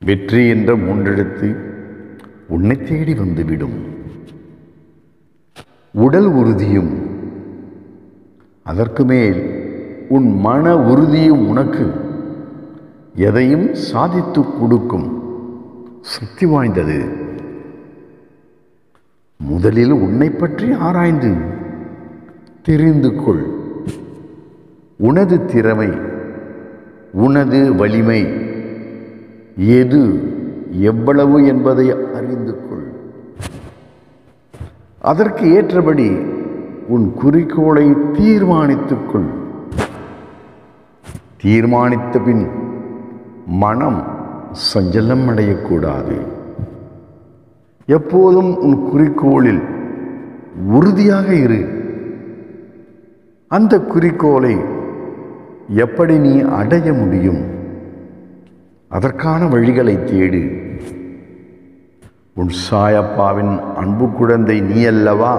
வெற்றி என்ற மூன்றெழுத்து உன்னை தேடி வந்துவிடும் உடல் உறுதியும் அதற்கு மேல் உன் மன உறுதியும் உனக்கு எதையும் சாதித்து கொடுக்கும் சக்தி வாய்ந்தது முதலில் உன்னை பற்றி ஆராய்ந்து தெரிந்து கொள் உனது திறமை உனது வலிமை எது எவ்வளவு என்பதை அறிந்து கொள் அதற்கு ஏற்றபடி உன் குறிக்கோளை தீர்மானித்துக் கொள் தீர்மானித்த பின் மனம் சஞ்சலம் அடையக்கூடாது எப்போதும் உன் குறிக்கோளில் உறுதியாக இரு அந்த குறிக்கோளை எப்படி நீ அடைய முடியும் அதற்கான வழிகளை தேடு உன் சாயப்பாவின் அன்பு குழந்தை நீ அல்லவா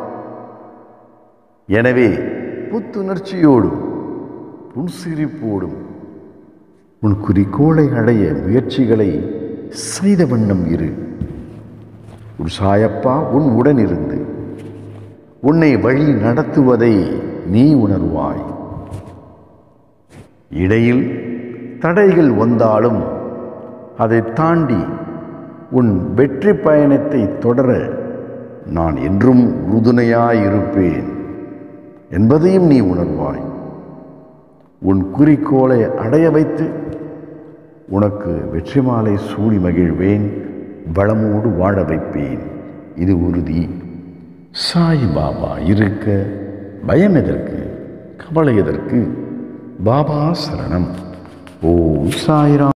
எனவே புத்துணர்ச்சியோடும் புன்சிரிப்போடும் உன் குறிக்கோளை அடைய முயற்சிகளை செய்த வண்ணம் இரு உன் சாயப்பா உன் உடன் இருந்து உன்னை வழி நடத்துவதை நீ உணர்வாய் இடையில் தடைகள் வந்தாலும் அதை தாண்டி உன் வெற்றி பயணத்தை தொடர நான் என்றும் உறுதுணையாயிருப்பேன் என்பதையும் நீ உணர்வாய் உன் குறிக்கோளை அடைய வைத்து உனக்கு வெற்றி மாலை சூடி மகிழ்வேன் வளமோடு வாழ வைப்பேன் இது உறுதி சாய் பாபா இருக்க பயம் எதற்கு கவலை எதற்கு பாபா சரணம் ஓம் சாய்ராம்